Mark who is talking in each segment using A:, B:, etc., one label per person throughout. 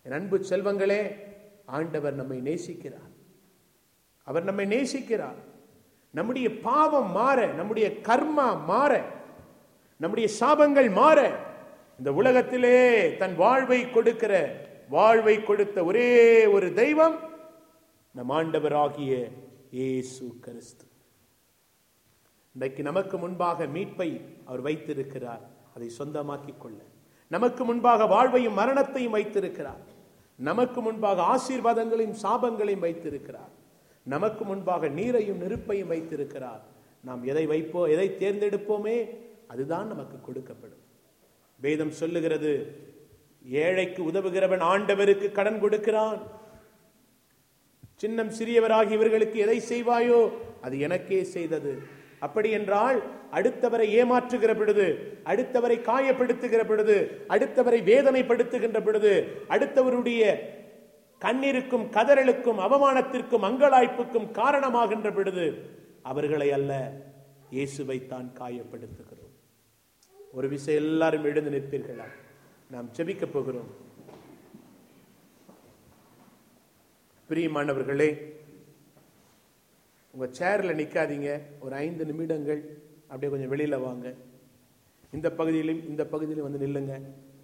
A: என் அன்பு செல்வங்களே ஆண்டவர் நம்மை நேசிக்கிறார் அவர் நம்மை நேசிக்கிறார் நம்முடைய பாவம் மாற நம்முடைய கர்மா மாற நம்முடைய சாபங்கள் மாற இந்த உலகத்திலே தன் வாழ்வை கொடுக்கிற வாழ்வை கொடுத்த ஒரே ஒரு தெய்வம் நம் ஆண்டவராகிய இயேசு கிறிஸ்து இன்றைக்கு நமக்கு முன்பாக மீட்பை அவர் வைத்திருக்கிறார் அதை சொந்தமாக்கிக் கொள்ள நமக்கு முன்பாக வாழ்வையும் மரணத்தையும் வைத்திருக்கிறார் நமக்கு முன்பாக ஆசீர்வாதங்களையும் சாபங்களையும் வைத்திருக்கிறார் நமக்கு முன்பாக நீரையும் நெருப்பையும் வைத்திருக்கிறார் நாம் எதை வைப்போ எதை தேர்ந்தெடுப்போமே அதுதான் நமக்கு கொடுக்கப்படும் வேதம் சொல்லுகிறது ஏழைக்கு உதவுகிறவன் ஆண்டவருக்கு கடன் கொடுக்கிறான் சின்னம் சிறியவராகி இவர்களுக்கு எதை செய்வாயோ அது எனக்கே செய்தது அப்படி என்றால் அடுத்தவரை ஏமாற்றுகிற பொழுது அடுத்தவரை காயப்படுத்துகிற பொழுது அடுத்தவரை வேதனைப்படுத்துகின்ற பொழுது அடுத்தவருடைய கண்ணீருக்கும் கதறலுக்கும் அவமானத்திற்கும் அங்கலாய்ப்புக்கும் காரணமாகின்ற பொழுது அவர்களை அல்ல இயேசுவை தான் காயப்படுத்துகிறோம் ஒரு விஷயம் எல்லாரும் எழுந்து நிற்பீர்களா நாம் ஜெபிக்கப் போகிறோம் பிரியமானவர்களே உங்க சேர்ல நிக்காதீங்க ஒரு ஐந்து நிமிடங்கள் அப்படியே கொஞ்சம் வெளியில வாங்க இந்த பகுதியிலும் இந்த பகுதியிலும் வந்து நில்லுங்க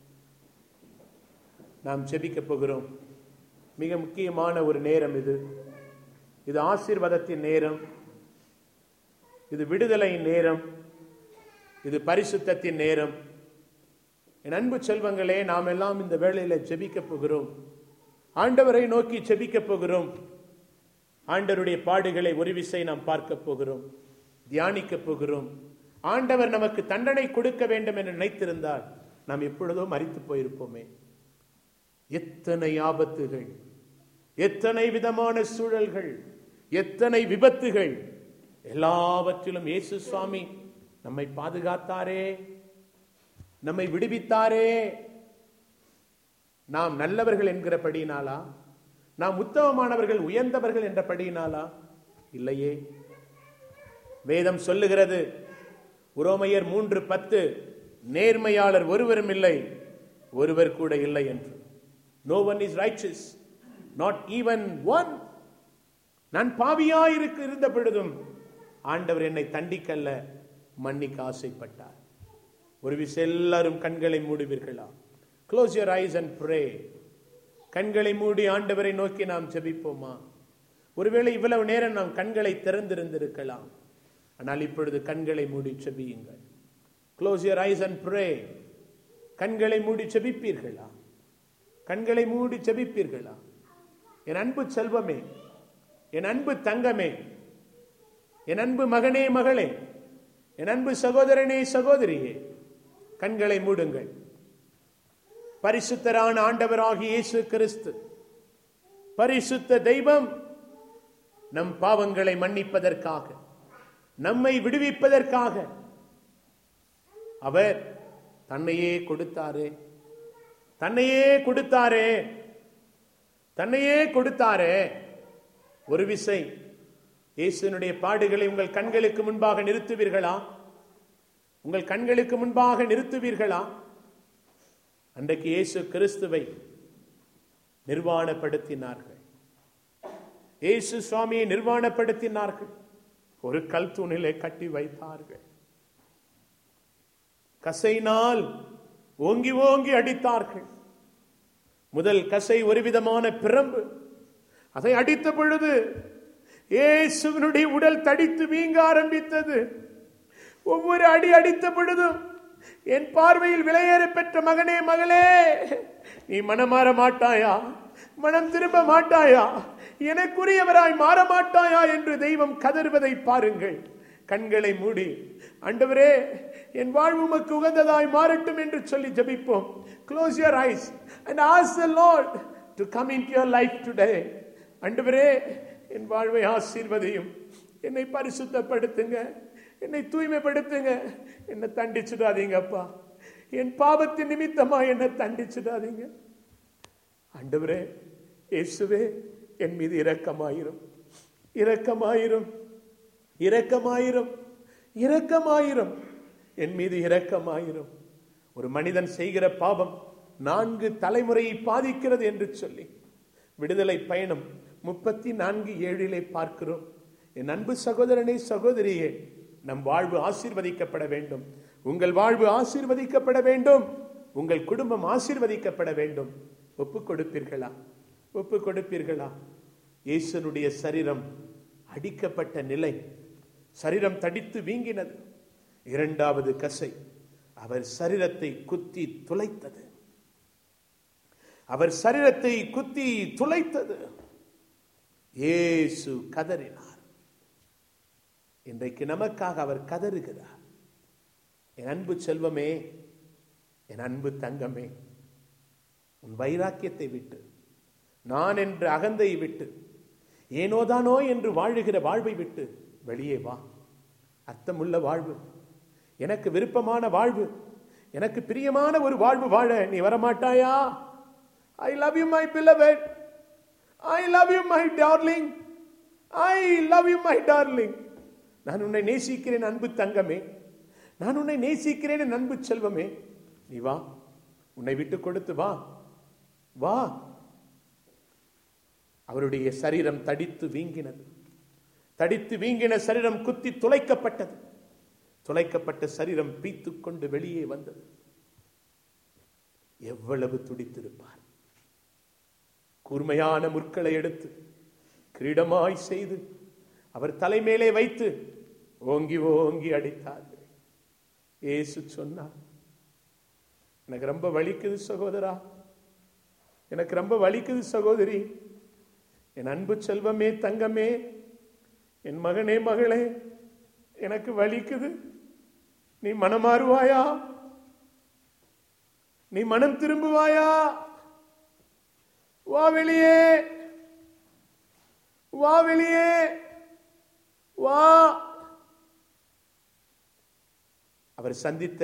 A: நாம் ஜெபிக்க போகிறோம் மிக முக்கியமான ஒரு நேரம் இது இது ஆசீர்வாதத்தின் நேரம் இது விடுதலையின் நேரம் இது பரிசுத்தத்தின் நேரம் என் அன்பு செல்வங்களே நாம் எல்லாம் இந்த வேளையில ஜெபிக்க போகிறோம் ஆண்டவரை நோக்கி ஜெபிக்க போகிறோம் ஆண்டவருடைய பாடுகளை ஒரு விசை நாம் பார்க்க போகிறோம் தியானிக்க போகிறோம் ஆண்டவர் நமக்கு தண்டனை கொடுக்க வேண்டும் என்று நினைத்திருந்தால் நாம் எப்பொழுதோ மறித்து போயிருப்போமே எத்தனை ஆபத்துகள் எத்தனை விதமான சூழல்கள் எத்தனை விபத்துகள் எல்லாவற்றிலும் இயேசு சுவாமி நம்மை பாதுகாத்தாரே நம்மை விடுவித்தாரே நாம் நல்லவர்கள் என்கிறபடினாலா நாம் உத்தமமானவர்கள் உயர்ந்தவர்கள் என்றபடினாலா இல்லையே வேதம் சொல்லுகிறது உரோமையர் மூன்று பத்து நேர்மையாளர் ஒருவரும் இல்லை ஒருவர் கூட இல்லை என்று no one is righteous not even one நான் பாவியாயிருக்கு இருந்த பொழுதும் ஆண்டவர் என்னை தண்டிக்கல்ல மன்னிக்க ஆசைப்பட்டார் ஒரு விஷயம் எல்லாரும் கண்களை மூடுவீர்களா close your eyes and pray கண்களை மூடி ஆண்டவரை நோக்கி நாம் ஜெபிப்போமா ஒருவேளை இவ்வளவு நேரம் நாம் கண்களை திறந்திருந்திருக்கலாம் ஆனால் இப்பொழுது கண்களை மூடி செபியுங்கள் close your eyes and pray கண்களை மூடி செபிப்பீர்களா கண்களை மூடி செபிப்பீர்களா என் அன்பு செல்வமே என் அன்பு தங்கமே என் அன்பு மகனே மகளே என் அன்பு சகோதரனே சகோதரியே கண்களை மூடுங்கள் பரிசுத்தரான ஆண்டவராகிய இயேசு கிறிஸ்து பரிசுத்த தெய்வம் நம் பாவங்களை மன்னிப்பதற்காக நம்மை விடுவிப்பதற்காக அவர் தன்னையே கொடுத்தாரே தன்னையே கொடுத்தாரே தன்னையே கொடுத்தாரே ஒரு விசை இயேசுனுடைய பாடுகளை உங்கள் கண்களுக்கு முன்பாக நிறுத்துவீர்களா உங்கள் கண்களுக்கு முன்பாக நிறுத்துவீர்களா அன்றைக்கு இயேசு கிறிஸ்துவை நிர்வாணப்படுத்தினார்கள் இயேசு சுவாமியை நிர்வாணப்படுத்தினார்கள் ஒரு கல் தூணிலே கட்டி வைத்தார்கள் கசைனால் ஓங்கி ஓங்கி அடித்தார்கள் முதல் கசை ஒரு விதமான பிரம்பு அதை அடித்த பொழுது இயேசுவினுடைய உடல் தடித்து வீங்க ஆரம்பித்தது ஒவ்வொரு அடி அடித்த பொழுதும் என் பார்வையில் விலையேற பெற்ற மகனே மகளே நீ மனமாற மாட்டாயா மனம் திரும்ப மாட்டாயா எனக்குரியவராய் மாற மாட்டாயா என்று தெய்வம் கதறுவதை பாருங்கள் கண்களை மூடி ஆண்டவரே என் வாழ்வு உமக்கு உகந்ததாய் மாறட்டும் என்று சொல்லி ஜெபிப்போம் close your eyes and ask the Lord to come in your life today ஆண்டவரே என் வாழ்வை ஆசீர்வதியும் என்னை பரிசுத்தப்படுத்துங்க என்னை தூய்மைப்படுத்துங்க என்னை தண்டிச்சுடாதீங்கப்பா என் பாவத்தின் நிமித்தமா என்னை தண்டிச்சுடாதீங்க ஆண்டவரே இயேசுவே என் மீது இரக்கமாயிரும் இரக்கமாயிரும் இரக்கமாயிரும் இரக்கமாயிரும் என் மீது இரக்கமாயிரும் ஒரு மனிதன் செய்கிற பாவம் நான்கு தலைமுறையை பாதிக்கிறது என்று சொல்லி விடுதலை பயணம் முப்பத்தி நான்கு ஏழிலே பார்க்கிறோம் என் அன்பு சகோதரனே சகோதரியே நம் வாழ்வு ஆசீர்வதிக்கப்பட வேண்டும் உங்கள் வாழ்வு ஆசீர்வதிக்கப்பட வேண்டும் உங்கள் குடும்பம் ஆசீர்வதிக்கப்பட வேண்டும் ஒப்பு கொடுப்பீர்களா ஒப்பு கொடுப்பீர்களா இயேசுனுடைய சரீரம் அடிக்கப்பட்ட நிலை சரீரம் தடித்து வீங்கினது இரண்டாவது கசை அவர் சரீரத்தை குத்தி துளைத்தது அவர் சரீரத்தை குத்தி துளைத்தது இயேசு கதறினார் இன்றைக்கு நமக்காக அவர் கதறுகிறார் என் அன்பு செல்வமே என் அன்பு தங்கமே உன் வைராக்கியத்தை விட்டு நான் என்ற அகந்தை விட்டு ஏனோதானோ என்று வாழுகிற வாழ்வை விட்டு வெளியே வா அர்த்தமுள்ள வாழ்வு எனக்கு விருப்பமான வாழ்வு எனக்கு பிரியமான ஒரு வாழ்வு வாழ நீ வரமாட்டாயா I love you my beloved I love you my darling I love you my darling நான் உன்னை நேசிக்கிறேன் அன்பு தங்கமே நான் உன்னை நேசிக்கிறேன் என் அன்பு செல்வமே நீ வா உன்னை விட்டு கொடுத்து வா வா அவருடைய சரீரம் தடித்து வீங்கினது தடித்து வீங்கின சரீரம் குத்தி துளைக்கப்பட்டது துளைக்கப்பட்ட சரீரம் பீத்து கொண்டு வெளியே வந்தது எவ்வளவு துடித்திருப்பார் கூர்மையான முற்களை எடுத்து கிரீடமாய் செய்து அவர் தலைமேலே வைத்து ஓங்கி ஓங்கி அடித்தார்கள் ஏசு சொன்னார் எனக்கு ரொம்ப வலிக்குது சகோதரா எனக்கு ரொம்ப வலிக்குது சகோதரி என் அன்பு செல்வமே தங்கமே என் மகனே மகளே எனக்கு வலிக்குது நீ மனமாறுவாயா நீ மனம் திரும்புவாயா வா வெளியே வா வெளியே வா அவர் சந்தித்த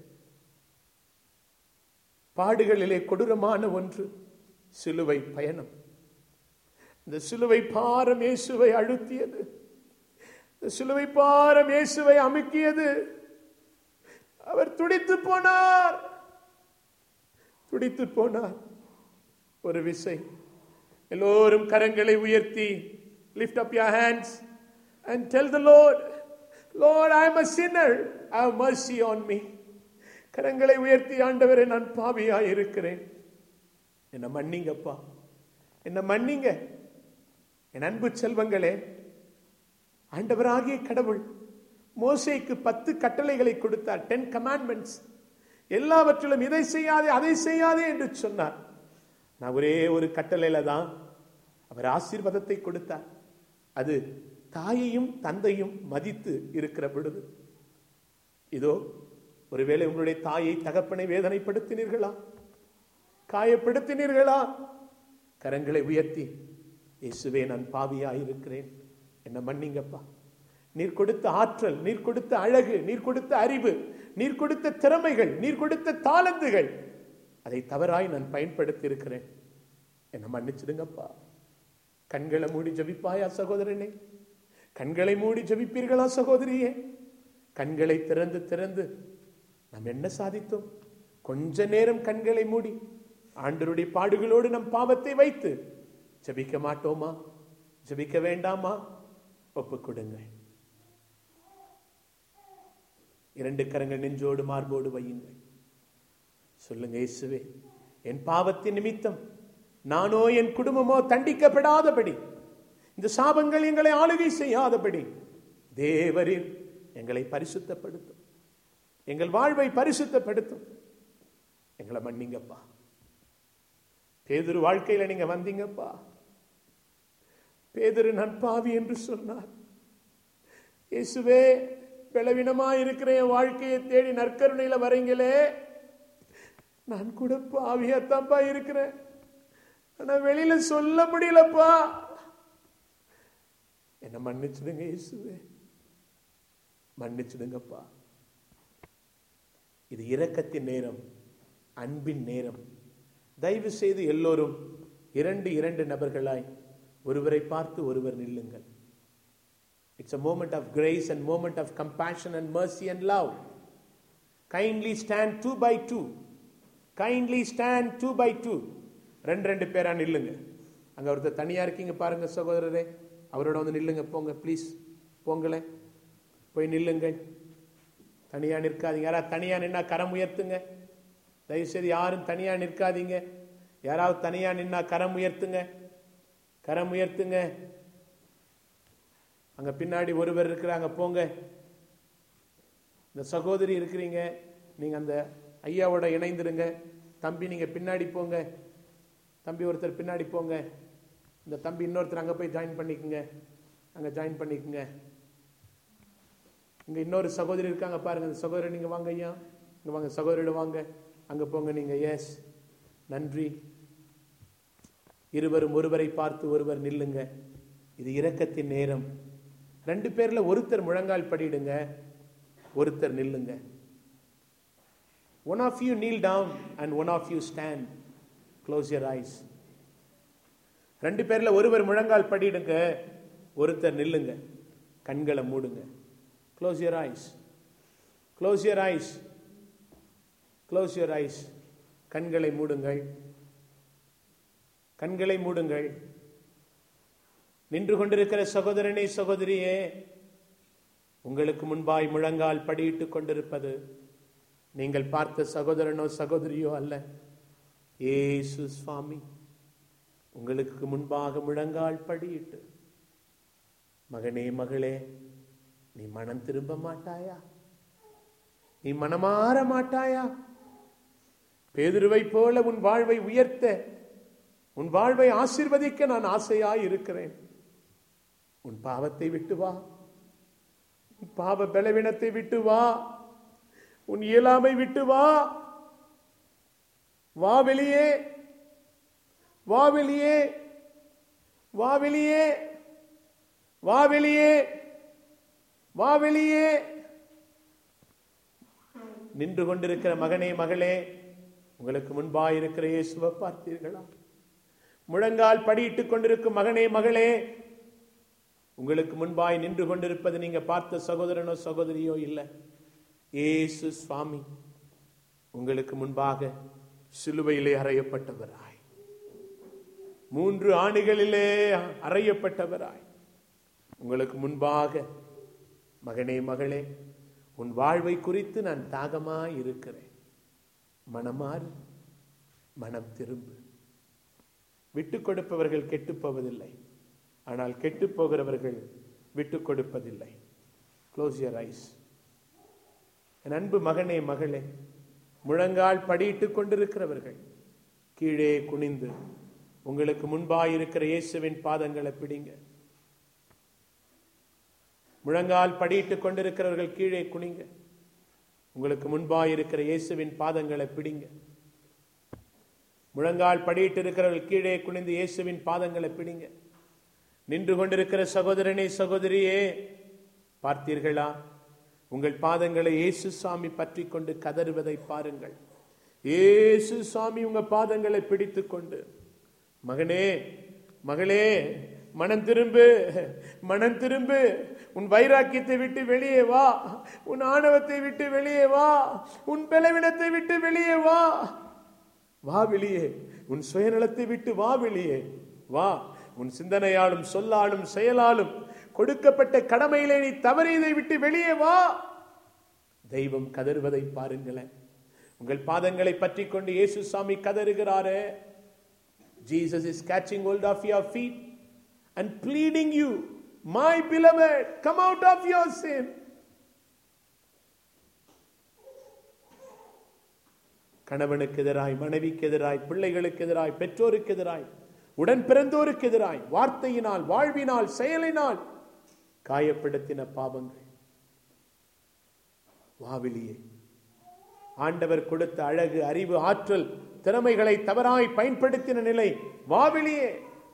A: பாடுகளிலே கொடூரமான ஒன்று சிலுவை பயணம் இந்த சிலுவை பாரம் இயேசுவை அழுத்தியது இந்த சிலுவை பாரம் இயேசுவை அமுக்கியது அவர் துடித்து போனார் துடித்து போனார் ஒரு விசை எல்லோரும் கரங்களை உயர்த்தி lift up your hands and tell the lord lord i am a sinner have mercy on me கரங்களை உயர்த்தி ஆண்டவரே நான் பாவியாய் இருக்கிறேன் என்ன மன்னிங்கப்பா என்ன மன்னிங்க என் அன்பு செல்வங்களே ஆண்டவராகிய கடவுள் மோசேக்கு பத்து கட்டளைகளை கொடுத்தார் டென் கமாண்ட்மெண்ட்ஸ் எல்லாவற்றிலும் இதை செய்யாதே அதை செய்யாதே என்று சொன்னார் நான் ஒரே ஒரு கட்டளையில தான் அவர் ஆசீர்வாதத்தை கொடுத்தார் அது தாயையும் தந்தையும் மதித்து இருக்கிற பொழுது இதோ ஒருவேளை உங்களுடைய தாயை தகப்பனை வேதனைப்படுத்தினீர்களா காயப்படுத்தினீர்களா கரங்களை உயர்த்தி இயேசுவே நான் பாவியாய் இருக்கிறேன் என்ன மன்னிங்கப்பா நீர் கொடுத்த ஆற்றல் நீர் கொடுத்த அழகு நீர் கொடுத்த அறிவு நீர் கொடுத்த திறமைகள் நீர் கொடுத்த தாளந்துகள் அதை தவறாய் நான் பயன்படுத்தி இருக்கிறேன் என்ன மன்னிச்சிடுங்கப்பா கண்களை மூடி ஜபிப்பாயா சகோதரனே கண்களை மூடி ஜபிப்பீர்களா சகோதரியே கண்களை திறந்து திறந்து நாம் என்ன சாதித்தோம் கொஞ்ச நேரம் கண்களை மூடி ஆண்டருடைய பாடுகளோடு நம் பாவத்தை வைத்து ஜபிக்க மாட்டோமா ஜபிக்க வேண்டாமா ஒப்பு கொடுங்கள் இரண்டு கரங்கள் நெஞ்சோடு மார்போடு வையுங்கள் சொல்லுங்க இயேசுவே என் பாவத்தின் நிமித்தம் நானோ என் குடும்பமோ தண்டிக்கப்படாதபடி இந்த சாபங்கள் எங்களை ஆளுகை செய்யாதபடி தேவரில் எங்களை பரிசுத்தப்படுத்தும் எங்கள் வாழ்வை பரிசுத்தப்படுத்தும் எங்களை மன்னிங்கப்பா பேதுரு வாழ்க்கையில நீங்க வந்தீங்கப்பா பேதுரு நட்பாவி என்று சொன்னார் இயேசுவே பலவீனமா இருக்கிற என் வாழ்க்கையை தேடி நற்கருணையில வரீங்களே நான் கூட பாவியாத்தான்ப்பா இருக்கிறேன் ஆனா வெளியில சொல்ல முடியலப்பா என்ன மன்னிச்சிடுங்க இயேசுவே மன்னிச்சிடுங்கப்பா இது இரக்கத்தின் நேரம் அன்பின் நேரம் தயவு செய்து எல்லோரும் இரண்டு இரண்டு நபர்களாய் ஒருவரை பார்த்து ஒருவர் நில்லுங்கள் it's a moment of grace and moment of compassion and mercy and love kindly stand two by two kindly stand two by two ரெண்டு ரெண்டு பேரா நில்லுங்க அங்க ஒருத்தர் தனியா இருக்கீங்க பாருங்க சகோதரரே அவரோட வந்து நில்லுங்க போங்க ப்ளீஸ் போங்களேன் போய் நில்லுங்கள் தனியா நிற்காதீங்க யாராவது தனியா நின்னா கரம் உயர்த்துங்க தயவுசெய்து யாரும் தனியா நிற்காதீங்க யாராவது தனியா நின்னா கரம் உயர்த்துங்க கரம் உயர்த்துங்க அங்க பின்னாடி ஒருவர் இருக்கிறாங்க போங்க இந்த சகோதரி இருக்கிறீங்க நீங்க அந்த ஐயாவோட இணைந்துருங்க தம்பி நீங்க பின்னாடி போங்க தம்பி ஒருத்தர் பின்னாடி போங்க இந்த தம்பி இன்னொருத்தர் அங்க போய் ஜாயின் பண்ணிக்கோங்க அங்க ஜாயின் பண்ணிக்கோங்க இங்க இன்னொரு சகோதரி இருக்காங்க பாருங்க அந்த சகோதரி நீங்க வாங்க ஐயா இங்க வாங்க சகோதரியோட வாங்க அங்க போங்க நீங்க எஸ் நன்றி இருவரும் ஒருவரை பார்த்து ஒருவர் நில்லுங்க இது இரக்கத்தின் நேரம் ரெண்டு பேர்ல ஒருத்தர் முழங்கால் படிடுங்க ஒருத்தர் நில்லுங்க one of you kneel down and one of you stand close your eyes ரெண்டு பேர்ல ஒருவர் முழங்கால் படிடுங்க ஒருத்தர் நில்லுங்க கண்களை மூடுங்க close your eyes close your eyes close your eyes கண்களை மூடுங்கள் கண்களை மூடுங்கள் நின்று கொண்டிருக்கிற சகோதரனே சகோதரியே உங்களுக்கு முன்பாய் முழங்கால் படியிட்டுக் கொண்டிருப்பது நீங்கள் பார்த்த சகோதரனோ சகோதரியோ அல்ல ஏசு சுவாமி உங்களுக்கு முன்பாக முழங்கால் படியிட்டு மகனே மகளே நீ மனம் திரும்ப மாட்டாயா நீ மனமாற மாட்டாயா பேதுருவை போல உன் வாழ்வை உயர்த்த உன் வாழ்வை ஆசீர்வதிக்க நான் ஆசையாய் இருக்கிறேன் உன் பாவத்தை விட்டு வா உன் பாவ பலவீனத்தை விட்டு வா உன் இயலாமை விட்டு வா வா வெளியே வா வெளியே வா வெளியே வா வெளியே வா வெளியே நின்று கொண்டிருக்கிற மகனே மகளே உங்களுக்கு முன்பாய் இருக்கிற இயேசுவை பார்த்தீர்களா முழங்கால் படியிட்டுக் கொண்டிருக்கும் மகனே மகளே உங்களுக்கு முன்பாய் நின்று கொண்டிருப்பது நீங்க பார்த்த சகோதரனோ சகோதரியோ இல்லை ஏசு சுவாமி உங்களுக்கு முன்பாக சிலுவையிலே அறையப்பட்டவராய் மூன்று ஆணிகளிலே அறையப்பட்டவராய் உங்களுக்கு முன்பாக மகனே மகளே உன் வாழ்வை குறித்து நான் தாகமாய் இருக்கிறேன் மனமாறு மனம் திரும்பு விட்டுக் கொடுப்பவர்கள் கெட்டுப் போவதில்லை ஆனால் கெட்டுப் போகிறவர்கள் விட்டுக் கொடுப்பதில்லை க்ளோஸ் யர் ஐஸ் என் அன்பு மகனே மகளே முழங்கால் படியிட்டுக் கொண்டிருக்கிறவர்கள் கீழே குனிந்து உங்களுக்கு முன்பாய் இருக்கிற இயேசுவின் பாதங்களை பிடிங்க முழங்கால் படியிட்டுக் கொண்டிருக்கிறவர்கள் கீழே குனிங்க உங்களுக்கு முன்பாய் இருக்கிற இயேசுவின் பாதங்களை பிடிங்க முழங்கால் படியிட்டு இருக்கிறவர்கள் கீழே குனிந்து இயேசுவின் பாதங்களை பிடிங்க நின்று கொண்டிருக்கிற சகோதரனே சகோதரியே பார்த்தீர்களா உங்கள் பாதங்களை இயேசு சாமி பற்றி கொண்டு கதறுவதை பாருங்கள் இயேசு சாமி உங்க பாதங்களை பிடித்துக் கொண்டு மகனே மகளே மனம் திரும்பு மனம் திரும்பு உன் வைராக்கியத்தை விட்டு வெளியே வா உன் ஆணவத்தை விட்டு வெளியே வா உன் பலவீனத்தை விட்டு வெளியே வா வா வெளியே உன் சுயநலத்தை விட்டு வா வெளியே வா உன் சிந்தனையாலும் சொல்லாலும் செயலாலும் கொடுக்கப்பட்ட கடமையிலே நீ தவறியதை விட்டு வெளியே வா தெய்வம் கதறுவதை பாருங்களேன் உங்கள் பாதங்களை பற்றி கொண்டு இயேசு சாமி கதறுகிறாரே Jesus is catching hold of your feet and pleading you, my beloved, come out of your sin. கணவனுக்கு எதிராய் மனைவிக்கு எதிராய் பிள்ளைகளுக்கு எதிராய் பெற்றோருக்கு எதிராய் உடன் பிறந்தோருக்கு எதிராய் வார்த்தையினால் வாழ்வினால் செயலினால் காயப்படுத்தின பாவங்கள் வாவிலியே ஆண்டவர் கொடுத்த அழகு அறிவு ஆற்றல் திறமைகளை தவறாய் பயன்படுத்தின நிலை வாவிலியே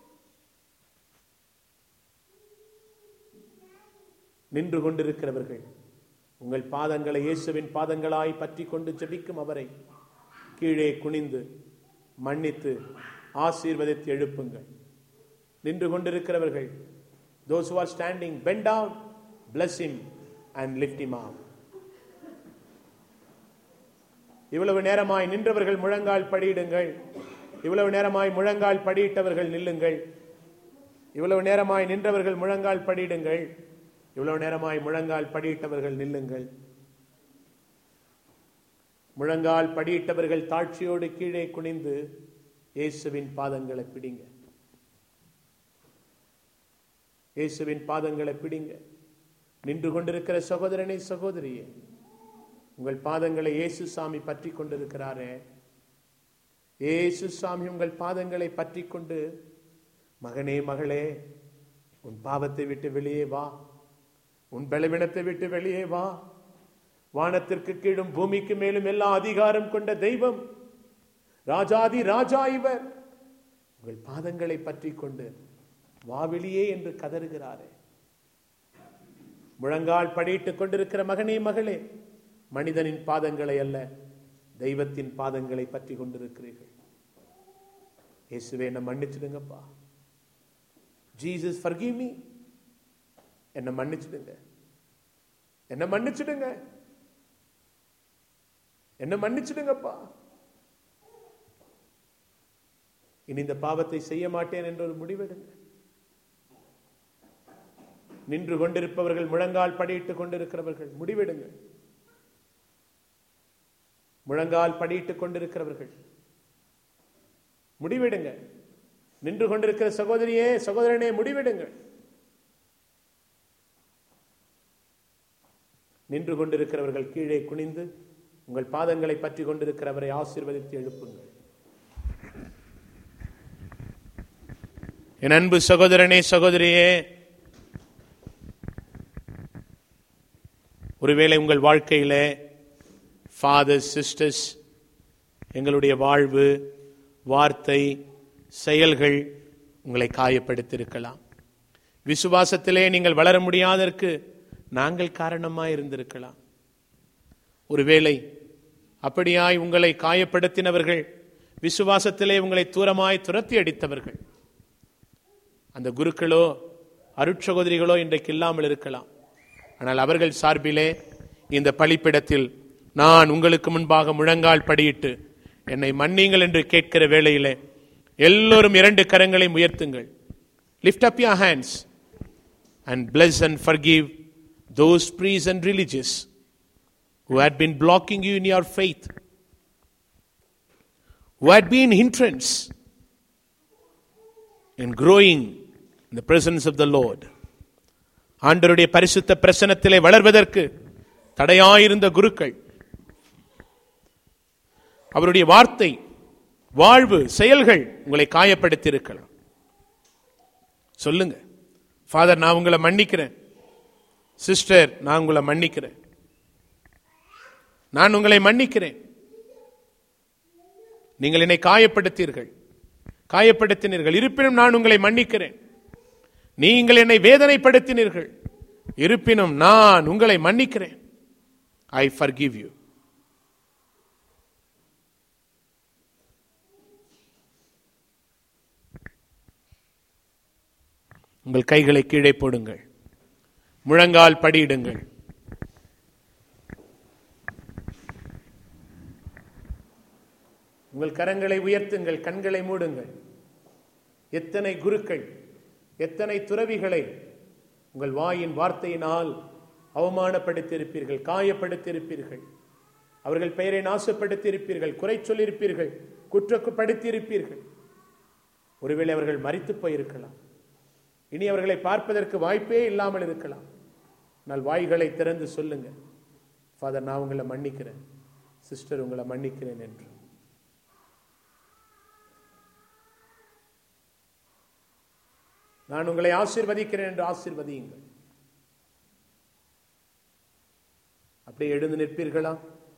A: நின்று கொண்டிருக்கிறவர்கள் உங்கள் பாதங்களை இயேசுவின் பாதங்களாய் பற்றி கொண்டு ஜெபிக்கும் அவரை கீழே குனிந்து மன்னித்து ஆசீர்வதித்து எழுப்புங்கள் நின்று கொண்டிருக்கிறவர்கள் those who are standing bend down bless him and lift him up இவ்வளவு நேரமாய் நின்றவர்கள் முழங்கால் படியிடுங்கள் இவ்வளவு நேரமாய் முழங்கால் படியிட்டவர்கள் நில்லுங்கள் இவ்வளவு நேரமாய் நின்றவர்கள் முழங்கால் படியிடுங்கள் இவ்வளவு நேரமாய் முழங்கால் படியிட்டவர்கள் நில்லுங்கள் முழங்கால் படியிட்டவர்கள் தாட்சியோடு கீழே குனிந்து இயேசுவின் பாதங்களை பிடிங்க இயேசுவின் பாதங்களை பிடிங்க நின்று கொண்டிருக்கிற சகோதரனே சகோதரியே உங்கள் பாதங்களை இயேசு சாமி பற்றி கொண்டிருக்கிறாரே இயேசு சாமி உங்கள் பாதங்களை பற்றி கொண்டு மகனே மகளே உன் பாவத்தை விட்டு வெளியே வா உன் பலவீனத்தை விட்டு வெளியே வா வானத்திற்கு கீழும் பூமிக்கு மேலும் எல்லா அதிகாரம் கொண்ட தெய்வம் ராஜாதி ராஜா இவர் உங்கள் பாதங்களை பற்றி கொண்டு வாவிலியே என்று கதறுகிறாரே முழங்கால் படியிட்டுக் கொண்டிருக்கிற மகனே மகளே மனிதனின் பாதங்களை அல்ல தெய்வத்தின் பாதங்களை பற்றி கொண்டிருக்கிறீர்கள் இயேசுவே என்ன மன்னிச்சிடுங்கப்பா ஜீசஸ் forgive me என்ன மன்னிச்சிடுங்க என்ன மன்னிச்சிடுங்க என்ன மன்னிச்சிடுங்கப்பா இனி இந்த பாவத்தை செய்ய மாட்டேன் என்ற ஒரு முடிவெடுங்க நின்று கொண்டிருப்பவர்கள் முழங்கால் படியிட்டுக் கொண்டிருக்கிறவர்கள் முடிவெடுங்கள் முழங்கால் படியிட்டுக் கொண்டிருக்கிறவர்கள் முடிவெடுங்க நின்று கொண்டிருக்கிற சகோதரியே சகோதரனே முடிவெடுங்கள் நின்று கொண்டிருக்கிறவர்கள் கீழே குனிந்து உங்கள் பாதங்களை பற்றி கொண்டிருக்கிறவரை ஆசீர்வதித்து எழுப்புங்கள் என் அன்பு சகோதரனே சகோதரியே ஒருவேளை உங்கள் வாழ்க்கையிலே ஃபாதர்ஸ் சிஸ்டர்ஸ் எங்களுடைய வாழ்வு வார்த்தை செயல்கள் உங்களை காயப்படுத்தியிருக்கலாம் விசுவாசத்திலே நீங்கள் வளர முடியாததற்கு நாங்கள் காரணமாய் இருந்திருக்கலாம் ஒருவேளை அப்படியாய் உங்களை காயப்படுத்தினவர்கள் விசுவாசத்திலே உங்களை தூரமாய் துரத்தி அடித்தவர்கள் அந்த குருக்களோ அருட்சகோதரிகளோ இன்றைக்கு இல்லாமல் இருக்கலாம் ஆனால் அவர்கள் சார்பிலே இந்த பலிப்பிடத்தில் நான் உங்களுக்கு முன்பாக முழங்கால் படியிட்டு என்னை மன்னிங்கள் என்று கேட்கிற வேளையிலே எல்லோரும் இரண்டு கரங்களை உயர்த்துங்கள் lift up your hands and bless and forgive those priests and religious who had been blocking you in your faith, who had been hindrance in growing in the presence of the Lord. ஆண்டருடைய பரிசுத்த பிரசனத்திலே வளர்வதற்கு தடையாயிருந்த குருக்கள் அவருடைய வார்த்தை வாழ்வு செயல்கள் உங்களை காயப்படுத்தி இருக்கலாம் சொல்லுங்க ஃபாதர் நான் உங்களை மன்னிக்கிறேன் சிஸ்டர் நான் உங்களை மன்னிக்கிறேன் நான் உங்களை மன்னிக்கிறேன் நீங்கள் என்னை காயப்படுத்தீர்கள் காயப்படுத்தினீர்கள் இருப்பினும் நான் உங்களை மன்னிக்கிறேன் நீங்கள் என்னை வேதனைப்படுத்தினீர்கள் இருப்பினும் நான் உங்களை மன்னிக்கிறேன் ஐ forgive you உங்கள் கைகளை கீழே போடுங்கள் முழங்கால் படியிடுங்கள் உங்கள் கரங்களை உயர்த்துங்கள் கண்களை மூடுங்கள் எத்தனை குருக்கள் எத்தனை துறவிகளை உங்கள் வாயின் வார்த்தையினால் அவமானப்படுத்தியிருப்பீர்கள் காயப்படுத்தியிருப்பீர்கள் அவர்கள் பெயரை நாசப்படுத்தியிருப்பீர்கள் குறை சொல்லியிருப்பீர்கள் குற்றப்படுத்தியிருப்பீர்கள் ஒருவேளை அவர்கள் மறித்து போயிருக்கலாம் இனி அவர்களை பார்ப்பதற்கு வாய்ப்பே இல்லாமல் இருக்கலாம் ஆனால் வாய்களை திறந்து சொல்லுங்க ஃபாதர் நான் உங்களை மன்னிக்கிறேன் சிஸ்டர் உங்களை மன்னிக்கிறேன் என்று நான் உங்களை ஆசீர்வதிக்கிறேன் என்று ஆசீர்வதியுங்கள் அப்படியே எழுந்து நிற்பீர்களா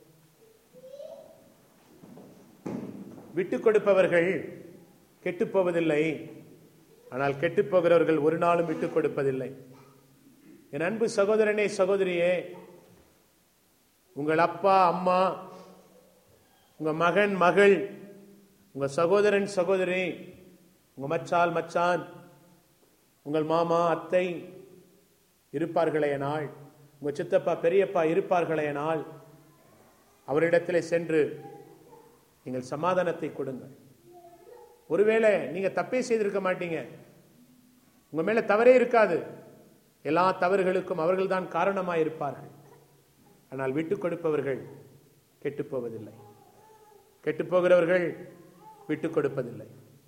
A: விட்டுக் கொடுப்பவர்கள் கெட்டுப் போவதில்லை ஆனால் கெட்டுப் போகிறவர்கள் ஒரு நாளும் விட்டுக் கொடுப்பதில்லை என் அன்பு சகோதரனே சகோதரியே உங்கள் அப்பா அம்மா உங்க மகன் மகள் உங்க சகோதரன் சகோதரி உங்க மச்சால் மச்சான் உங்கள் மாமா அத்தை இருப்பார்களே நாள் உங்க சித்தப்பா பெரியப்பா இருப்பார்களே நாள் அவரிடத்திலே சென்று நீங்கள் சமாதானத்தை கொடுங்கள் ஒருவேளை நீங்க தப்பே செய்திருக்க மாட்டீங்க உங்க மேல தவறே இருக்காது எல்லா தவறுகளுக்கும் அவர்கள்தான் காரணமாய் இருப்பார்கள் ஆனால் விட்டுக் கொடுப்பவர்கள் கெட்டுப் போவதில்லை கெட்டுப் போகிறவர்கள் விட்டுக் கொடுப்பதில்லை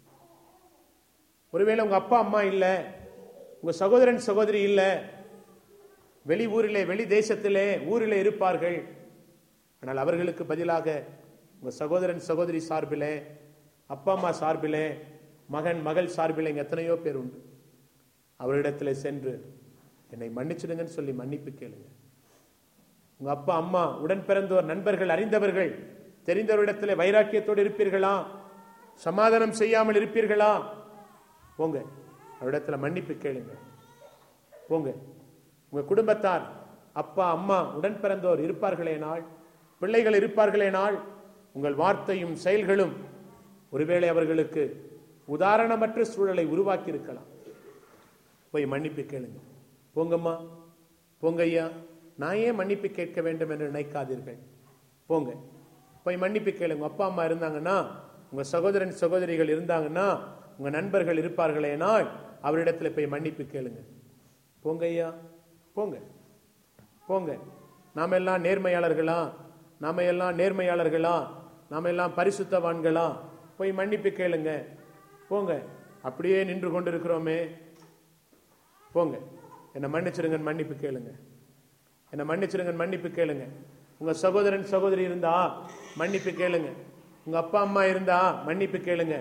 A: ஒருவேளை உங்க அப்பா அம்மா இல்ல உங்க சகோதரன் சகோதரி இல்ல வெளி ஊரிலே வெளி தேசத்திலே ஊரிலே இருப்பார்கள் ஆனால் அவர்களுக்கு பதிலாக உங்க சகோதரன் சகோதரி சார்பிலே அப்பா அம்மா சார்பிலே மகன் மகள் சார்பிலே இங்க எத்தனையோ பேர் உண்டு அவரிடத்தில் சென்று என்னை மன்னிச்சிடுங்கன்னு சொல்லி மன்னிப்பு கேளுங்க உங்க அப்பா அம்மா உடன் பிறந்தோர் நண்பர்கள் அறிந்தவர்கள் தெரிந்தவரிடத்தில் வைராக்கியத்தோடு இருப்பீர்களா சமாதானம் செய்யாமல் இருப்பீர்களா போங்க அவரிடத்துல மன்னிப்பு கேளுங்க போங்க உங்க குடும்பத்தார் அப்பா அம்மா உடன் பிறந்தோர் இருப்பார்களேனால் பிள்ளைகள் இருப்பார்களேனால் உங்கள் வார்த்தையும் செயல்களும் ஒருவேளை அவர்களுக்கு உதாரணமற்ற சூழலை உருவாக்கி இருக்கலாம் போய் மன்னிப்பு கேளுங்க போங்கம்மா போங்க ஐயா நான் ஏன் மன்னிப்பு கேட்க வேண்டும் என்று நினைக்காதீர்கள் போங்க போய் மன்னிப்பு கேளுங்க அப்பா அம்மா இருந்தாங்கன்னா உங்க சகோதரன் சகோதரிகள் இருந்தாங்கன்னா உங்க நண்பர்கள் இருப்பார்களேனால் அவரிடத்துல போய் மன்னிப்பு கேளுங்க போங்க ஐயா போங்க போங்க நாம எல்லாம் நேர்மையாளர்களா நாம எல்லாம் நேர்மையாளர்களா நாம எல்லாம் பரிசுத்தவான்களா போய் மன்னிப்பு கேளுங்க போங்க அப்படியே நின்று கொண்டிருக்கிறோமே போங்க என்னை மன்னிச்சிருங்கன்னு மன்னிப்பு கேளுங்க என்னை மன்னிச்சிருங்கன்னு மன்னிப்பு கேளுங்க உங்க சகோதரன் சகோதரி இருந்தா மன்னிப்பு கேளுங்க உங்க அப்பா அம்மா இருந்தா மன்னிப்பு கேளுங்க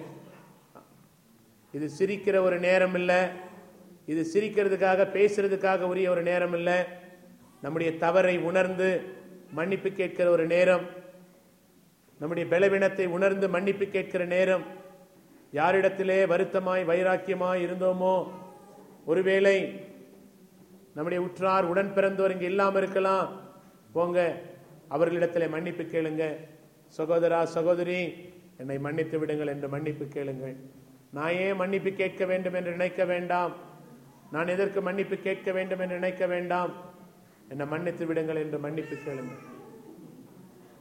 A: இது சிரிக்கிற ஒரு நேரம் இல்ல இது சிரிக்கிறதுக்காக பேசுறதுக்காக உரிய ஒரு நேரம் இல்ல நம்முடைய தவறை உணர்ந்து மன்னிப்பு கேட்கிற ஒரு நேரம் நம்முடைய பலவீனத்தை உணர்ந்து மன்னிப்பு கேட்கிற நேரம் யாரிடத்திலே வருத்தமாய் வைராக்கியமாய் இருந்தோமோ ஒருவேளை நம்முடைய உற்றார் உடன் பிறந்தோர் இங்க இல்லாம இருக்கலாம் போங்க அவர்களிடத்திலே மன்னிப்பு கேளுங்க சகோதரா சகோதரி என்னை மன்னித்து விடுங்கள் என்று மன்னிப்பு கேளுங்கள் நான் ஏன் மன்னிப்பு கேட்க வேண்டும் என்று நினைக்க வேண்டாம் நான் எதற்கு மன்னிப்பு கேட்க வேண்டும் என்று நினைக்க வேண்டாம் என்னை மன்னித்து விடுங்கள் என்று மன்னிப்பு கேளுங்கள்